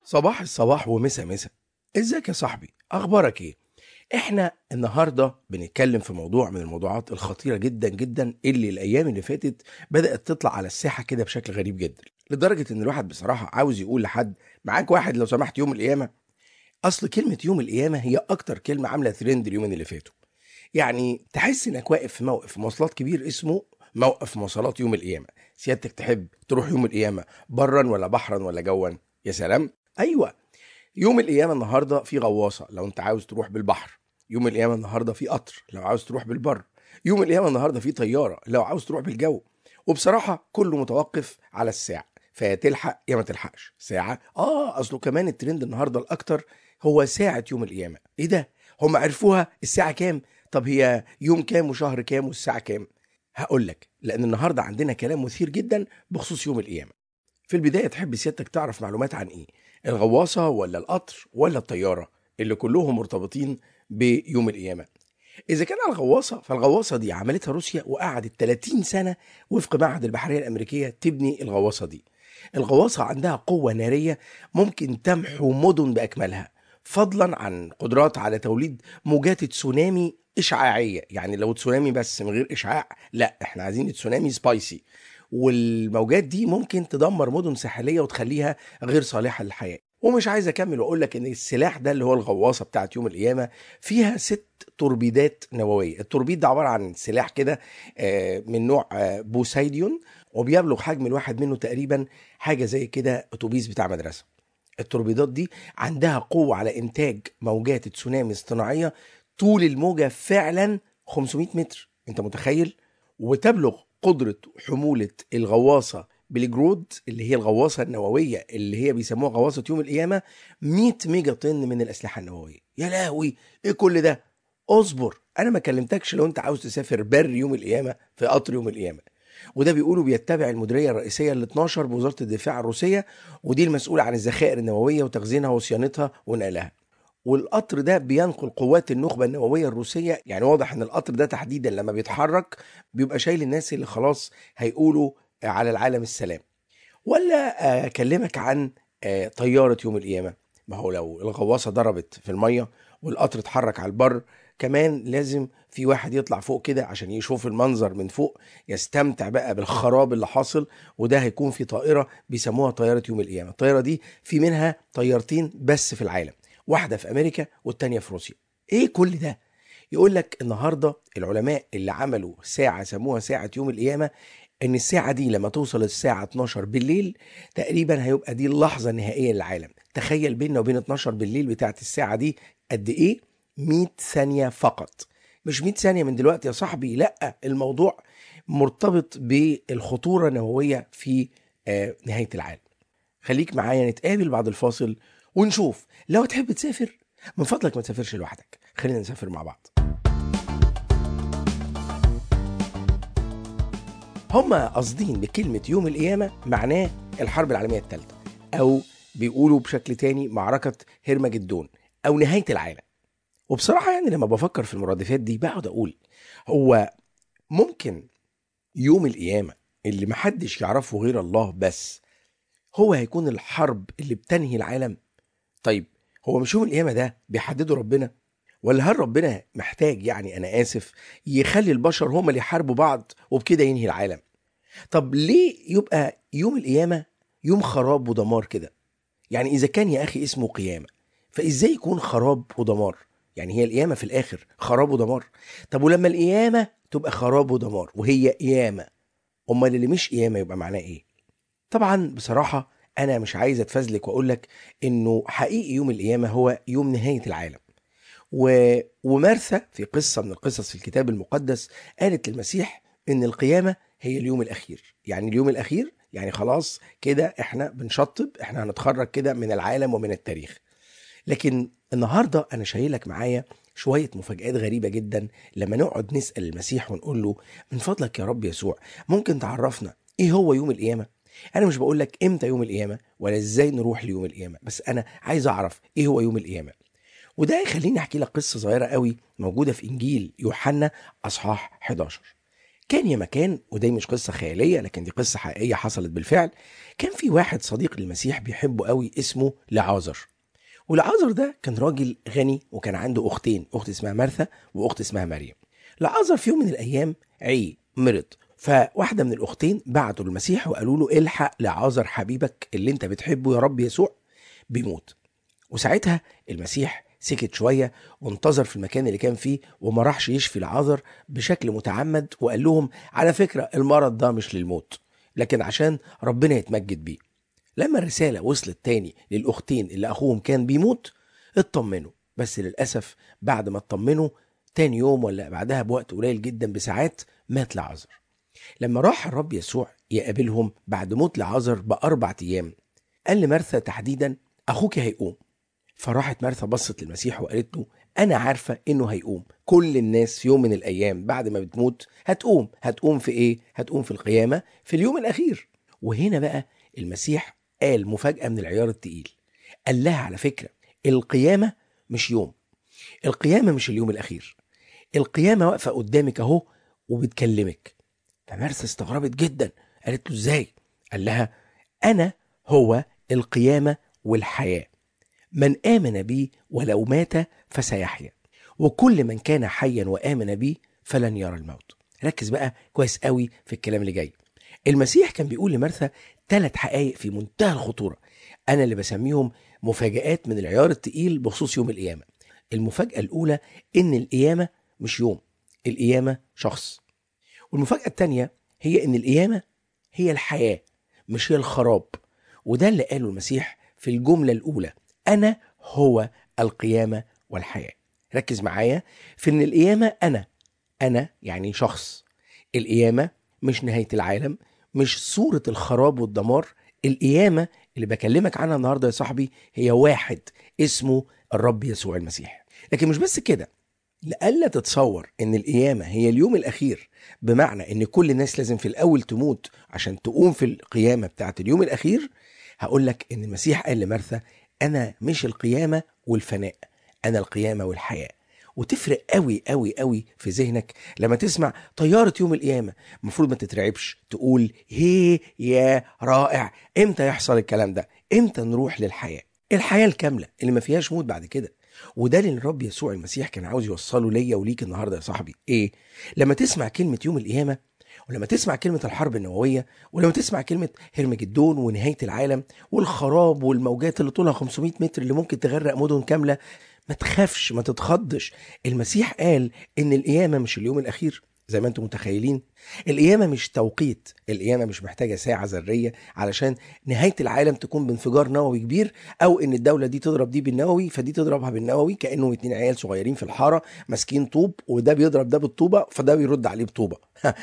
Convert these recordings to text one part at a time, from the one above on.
صباح الصباح ومسا مسا ازيك يا صاحبي اخبارك ايه احنا النهارده بنتكلم في موضوع من الموضوعات الخطيره جدا جدا اللي الايام اللي فاتت بدات تطلع على الساحه كده بشكل غريب جدا لدرجه ان الواحد بصراحه عاوز يقول لحد معاك واحد لو سمحت يوم القيامه اصل كلمه يوم القيامه هي اكتر كلمه عامله ترند اليومين اللي فاتوا يعني تحس انك واقف في موقف مواصلات كبير اسمه موقف مواصلات يوم القيامه سيادتك تحب تروح يوم القيامه برا ولا بحرا ولا جوا يا سلام ايوه يوم القيامه النهارده في غواصه لو انت عاوز تروح بالبحر يوم القيامه النهارده في قطر لو عاوز تروح بالبر يوم القيامه النهارده في طياره لو عاوز تروح بالجو وبصراحه كله متوقف على الساعه فيا تلحق يا ما تلحقش ساعه اه اصله كمان الترند النهارده الاكتر هو ساعه يوم القيامه ايه ده هم عرفوها الساعه كام طب هي يوم كام وشهر كام والساعه كام هقول لك لان النهارده عندنا كلام مثير جدا بخصوص يوم القيامه في البدايه تحب سيادتك تعرف معلومات عن ايه الغواصه ولا القطر ولا الطياره اللي كلهم مرتبطين بيوم القيامه اذا كان على الغواصه فالغواصه دي عملتها روسيا وقعدت 30 سنه وفق معهد البحريه الامريكيه تبني الغواصه دي الغواصه عندها قوه ناريه ممكن تمحو مدن باكملها فضلا عن قدرات على توليد موجات تسونامي اشعاعيه يعني لو تسونامي بس من غير اشعاع لا احنا عايزين تسونامي سبايسي والموجات دي ممكن تدمر مدن ساحليه وتخليها غير صالحه للحياه ومش عايز اكمل واقول لك ان السلاح ده اللي هو الغواصه بتاعت يوم القيامه فيها ست توربيدات نوويه التوربيد ده عباره عن سلاح كده آه، من نوع آه، بوسايديون وبيبلغ حجم الواحد منه تقريبا حاجه زي كده اتوبيس بتاع مدرسه التوربيدات دي عندها قوه على انتاج موجات تسونامي اصطناعيه طول الموجه فعلا 500 متر انت متخيل وتبلغ قدره حموله الغواصه بليجرود اللي هي الغواصه النوويه اللي هي بيسموها غواصه يوم القيامه 100 ميجا طن من الاسلحه النوويه يا لهوي ايه كل ده اصبر انا ما كلمتكش لو انت عاوز تسافر بر يوم القيامه في قطر يوم القيامه وده بيقولوا بيتبع المديريه الرئيسيه ال 12 بوزاره الدفاع الروسيه ودي المسؤوله عن الذخائر النوويه وتخزينها وصيانتها ونقلها والقطر ده بينقل قوات النخبه النوويه الروسيه يعني واضح ان القطر ده تحديدا لما بيتحرك بيبقى شايل الناس اللي خلاص هيقولوا على العالم السلام ولا اكلمك عن آه، طياره يوم القيامه ما هو لو الغواصه ضربت في الميه والقطر اتحرك على البر كمان لازم في واحد يطلع فوق كده عشان يشوف المنظر من فوق يستمتع بقى بالخراب اللي حاصل وده هيكون في طائره بيسموها طياره يوم القيامه الطياره دي في منها طيارتين بس في العالم واحده في امريكا والتانيه في روسيا ايه كل ده يقول لك النهارده العلماء اللي عملوا ساعه سموها ساعه يوم القيامه ان الساعه دي لما توصل الساعه 12 بالليل تقريبا هيبقى دي اللحظه النهائيه للعالم تخيل بيننا وبين 12 بالليل بتاعت الساعه دي قد ايه 100 ثانيه فقط مش 100 ثانيه من دلوقتي يا صاحبي لا الموضوع مرتبط بالخطوره النوويه في آه، نهايه العالم خليك معايا نتقابل بعد الفاصل ونشوف لو تحب تسافر من فضلك ما تسافرش لوحدك خلينا نسافر مع بعض هما قاصدين بكلمة يوم القيامة معناه الحرب العالمية الثالثة أو بيقولوا بشكل تاني معركة هرمجدون أو نهاية العالم وبصراحة يعني لما بفكر في المرادفات دي بقعد أقول هو ممكن يوم القيامة اللي محدش يعرفه غير الله بس هو هيكون الحرب اللي بتنهي العالم طيب هو مش يوم القيامة ده بيحدده ربنا ولا هل ربنا محتاج يعني أنا آسف يخلي البشر هم اللي يحاربوا بعض وبكده ينهي العالم طب ليه يبقى يوم القيامة يوم خراب ودمار كده يعني إذا كان يا أخي اسمه قيامة فإزاي يكون خراب ودمار يعني هي القيامة في الآخر خراب ودمار طب ولما القيامة تبقى خراب ودمار وهي قيامة أمال اللي مش قيامة يبقى معناه إيه طبعا بصراحة أنا مش عايز أتفزلك وأقول لك إنه حقيقي يوم القيامة هو يوم نهاية العالم و... ومارثا في قصة من القصص في الكتاب المقدس قالت للمسيح إن القيامة هي اليوم الأخير يعني اليوم الأخير يعني خلاص كده إحنا بنشطب إحنا هنتخرج كده من العالم ومن التاريخ لكن النهاردة أنا شايلك معايا شوية مفاجآت غريبة جدا لما نقعد نسأل المسيح ونقول له من فضلك يا رب يسوع ممكن تعرفنا إيه هو يوم القيامة أنا مش بقول لك إمتى يوم القيامة ولا إزاي نروح ليوم القيامة بس أنا عايز أعرف إيه هو يوم القيامة وده يخليني احكي لك قصه صغيره قوي موجوده في انجيل يوحنا اصحاح 11 كان يا مكان ودي مش قصة خيالية لكن دي قصة حقيقية حصلت بالفعل كان في واحد صديق للمسيح بيحبه قوي اسمه لعازر ولعازر ده كان راجل غني وكان عنده أختين أخت اسمها مرثا وأخت اسمها مريم لعازر في يوم من الأيام عي مرض فواحدة من الأختين بعتوا للمسيح وقالوا له الحق لعازر حبيبك اللي انت بتحبه يا رب يسوع بيموت وساعتها المسيح سكت شوية وانتظر في المكان اللي كان فيه وما راحش يشفي العذر بشكل متعمد وقال لهم على فكرة المرض ده مش للموت لكن عشان ربنا يتمجد بيه لما الرسالة وصلت تاني للأختين اللي أخوهم كان بيموت اطمنوا بس للأسف بعد ما اطمنوا تاني يوم ولا بعدها بوقت قليل جدا بساعات مات لعازر لما راح الرب يسوع يقابلهم بعد موت لعازر بأربع أيام قال لمرثا تحديدا أخوك هيقوم فراحت مرثا بصت للمسيح وقالت له أنا عارفة إنه هيقوم كل الناس في يوم من الأيام بعد ما بتموت هتقوم هتقوم في إيه؟ هتقوم في القيامة في اليوم الأخير وهنا بقى المسيح قال مفاجأة من العيار التقيل قال لها على فكرة القيامة مش يوم القيامة مش اليوم الأخير القيامة واقفة قدامك أهو وبتكلمك فمرثا استغربت جدا قالت له إزاي؟ قال لها أنا هو القيامة والحياة من آمن بي ولو مات فسيحيا وكل من كان حيا وآمن بي فلن يرى الموت ركز بقى كويس قوي في الكلام اللي جاي المسيح كان بيقول لمرثا ثلاث حقائق في منتهى الخطورة أنا اللي بسميهم مفاجآت من العيار التقيل بخصوص يوم القيامة المفاجأة الأولى إن القيامة مش يوم القيامة شخص والمفاجأة الثانية هي إن القيامة هي الحياة مش هي الخراب وده اللي قاله المسيح في الجملة الأولى أنا هو القيامة والحياة ركز معايا في إن القيامة أنا أنا يعني شخص القيامة مش نهاية العالم مش صورة الخراب والدمار القيامة اللي بكلمك عنها النهاردة يا صاحبي هي واحد اسمه الرب يسوع المسيح لكن مش بس كده لألا تتصور ان القيامة هي اليوم الاخير بمعنى ان كل الناس لازم في الاول تموت عشان تقوم في القيامة بتاعت اليوم الاخير هقول لك ان المسيح قال لمرثا انا مش القيامة والفناء انا القيامة والحياة وتفرق قوي قوي قوي في ذهنك لما تسمع طيارة يوم القيامة المفروض ما تترعبش تقول هي يا رائع امتى يحصل الكلام ده امتى نروح للحياة الحياة الكاملة اللي ما فيهاش موت بعد كده وده اللي الرب يسوع المسيح كان عاوز يوصله ليا وليك النهارده يا صاحبي ايه لما تسمع كلمه يوم القيامه ولما تسمع كلمة الحرب النووية ولما تسمع كلمة هرمجدون ونهاية العالم والخراب والموجات اللي طولها 500 متر اللي ممكن تغرق مدن كاملة ما تخافش ما تتخضش المسيح قال ان القيامة مش اليوم الأخير زي ما انتم متخيلين القيامة مش توقيت القيامة مش محتاجة ساعة ذرية علشان نهاية العالم تكون بانفجار نووي كبير أو إن الدولة دي تضرب دي بالنووي فدي تضربها بالنووي كأنهم اتنين عيال صغيرين في الحارة ماسكين طوب وده بيضرب ده بالطوبة فده بيرد عليه بطوبة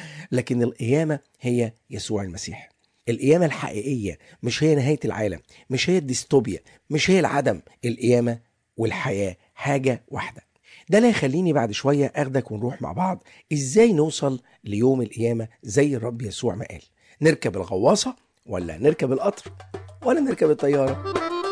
لكن القيامة هي يسوع المسيح القيامة الحقيقية مش هي نهاية العالم مش هي الديستوبيا مش هي العدم القيامة والحياة حاجة واحدة ده اللي هيخليني بعد شوية أخدك ونروح مع بعض إزاي نوصل ليوم القيامة زي الرب يسوع ما قال نركب الغواصة ولا نركب القطر ولا نركب الطيارة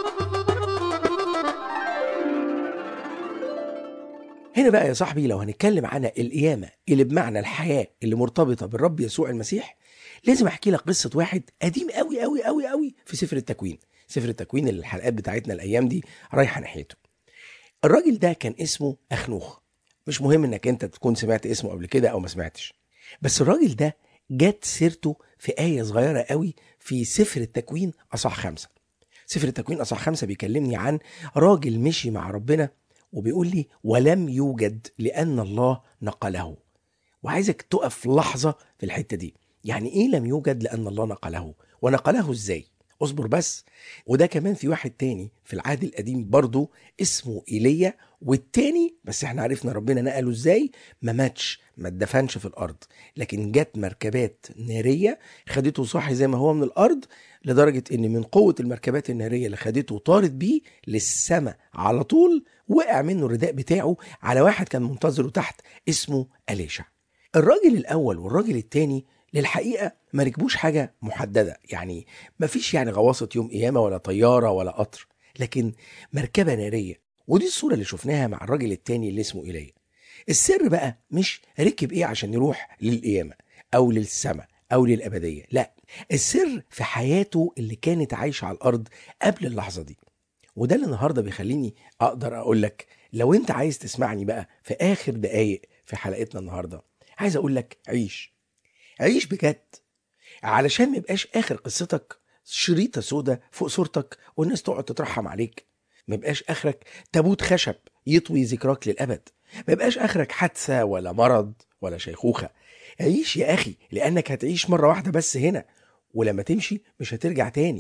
هنا بقى يا صاحبي لو هنتكلم عن القيامة اللي بمعنى الحياة اللي مرتبطة بالرب يسوع المسيح لازم احكي لك قصة واحد قديم قوي قوي قوي قوي في سفر التكوين سفر التكوين اللي الحلقات بتاعتنا الأيام دي رايحة ناحيته الراجل ده كان اسمه أخنوخ مش مهم انك انت تكون سمعت اسمه قبل كده او ما سمعتش بس الراجل ده جت سيرته في آية صغيرة قوي في سفر التكوين أصح خمسة سفر التكوين أصح خمسة بيكلمني عن راجل مشي مع ربنا وبيقول لي ولم يوجد لأن الله نقله وعايزك تقف لحظة في الحتة دي يعني إيه لم يوجد لأن الله نقله ونقله إزاي اصبر بس وده كمان في واحد تاني في العهد القديم برضه اسمه ايليا والتاني بس احنا عرفنا ربنا نقله ازاي ما ماتش ما اتدفنش في الارض لكن جت مركبات ناريه خدته صاحي زي ما هو من الارض لدرجه ان من قوه المركبات الناريه اللي خدته طارت بيه للسماء على طول وقع منه الرداء بتاعه على واحد كان منتظره تحت اسمه اليشع الراجل الاول والراجل التاني للحقيقه ما ركبوش حاجه محدده يعني ما فيش يعني غواصه يوم قيامه ولا طياره ولا قطر لكن مركبه ناريه ودي الصوره اللي شفناها مع الراجل التاني اللي اسمه ايليا السر بقى مش ركب ايه عشان يروح للقيامه او للسماء او للابديه لا السر في حياته اللي كانت عايشه على الارض قبل اللحظه دي وده اللي النهارده بيخليني اقدر اقول لك لو انت عايز تسمعني بقى في اخر دقايق في حلقتنا النهارده عايز اقول لك عيش عيش بجد علشان ما يبقاش اخر قصتك شريطه سودة فوق صورتك والناس تقعد تترحم عليك ما يبقاش اخرك تابوت خشب يطوي ذكراك للابد ما يبقاش اخرك حادثه ولا مرض ولا شيخوخه عيش يا اخي لانك هتعيش مره واحده بس هنا ولما تمشي مش هترجع تاني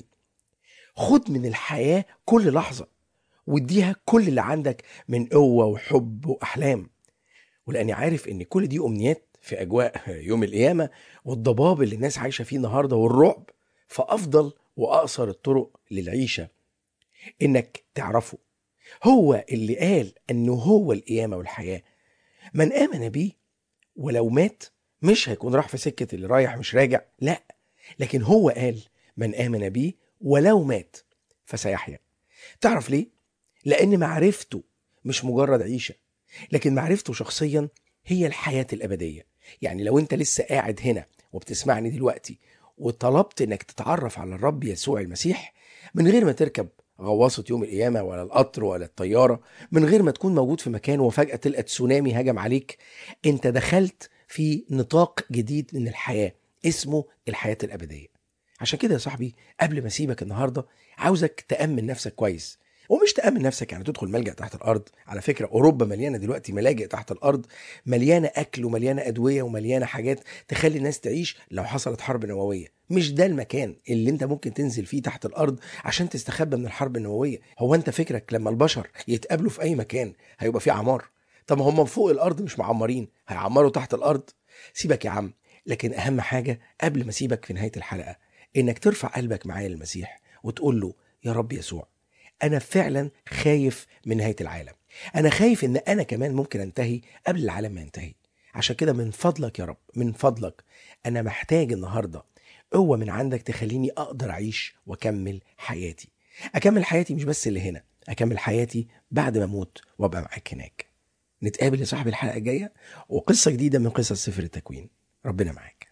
خد من الحياه كل لحظه واديها كل اللي عندك من قوه وحب واحلام ولاني عارف ان كل دي امنيات في اجواء يوم القيامه والضباب اللي الناس عايشه فيه النهارده والرعب فافضل واقصر الطرق للعيشه انك تعرفه هو اللي قال انه هو القيامه والحياه من امن بيه ولو مات مش هيكون راح في سكه اللي رايح مش راجع لا لكن هو قال من امن بيه ولو مات فسيحيا تعرف ليه لان معرفته مش مجرد عيشه لكن معرفته شخصيا هي الحياه الابديه يعني لو انت لسه قاعد هنا وبتسمعني دلوقتي وطلبت انك تتعرف على الرب يسوع المسيح من غير ما تركب غواصة يوم القيامة ولا القطر ولا الطيارة من غير ما تكون موجود في مكان وفجأة تلقى تسونامي هجم عليك انت دخلت في نطاق جديد من الحياة اسمه الحياة الأبدية عشان كده يا صاحبي قبل ما اسيبك النهاردة عاوزك تأمن نفسك كويس ومش تأمن نفسك يعني تدخل ملجأ تحت الأرض على فكرة أوروبا مليانة دلوقتي ملاجئ تحت الأرض مليانة أكل ومليانة أدوية ومليانة حاجات تخلي الناس تعيش لو حصلت حرب نووية مش ده المكان اللي انت ممكن تنزل فيه تحت الأرض عشان تستخبى من الحرب النووية هو انت فكرك لما البشر يتقابلوا في أي مكان هيبقى فيه عمار طب هم فوق الأرض مش معمرين هيعمروا تحت الأرض سيبك يا عم لكن أهم حاجة قبل ما اسيبك في نهاية الحلقة انك ترفع قلبك معايا للمسيح وتقول له يا رب يسوع انا فعلا خايف من نهايه العالم انا خايف ان انا كمان ممكن انتهي قبل العالم ما ينتهي عشان كده من فضلك يا رب من فضلك انا محتاج النهارده قوه من عندك تخليني اقدر اعيش واكمل حياتي اكمل حياتي مش بس اللي هنا اكمل حياتي بعد ما اموت وابقى معاك هناك نتقابل يا صاحبي الحلقه الجايه وقصه جديده من قصص سفر التكوين ربنا معاك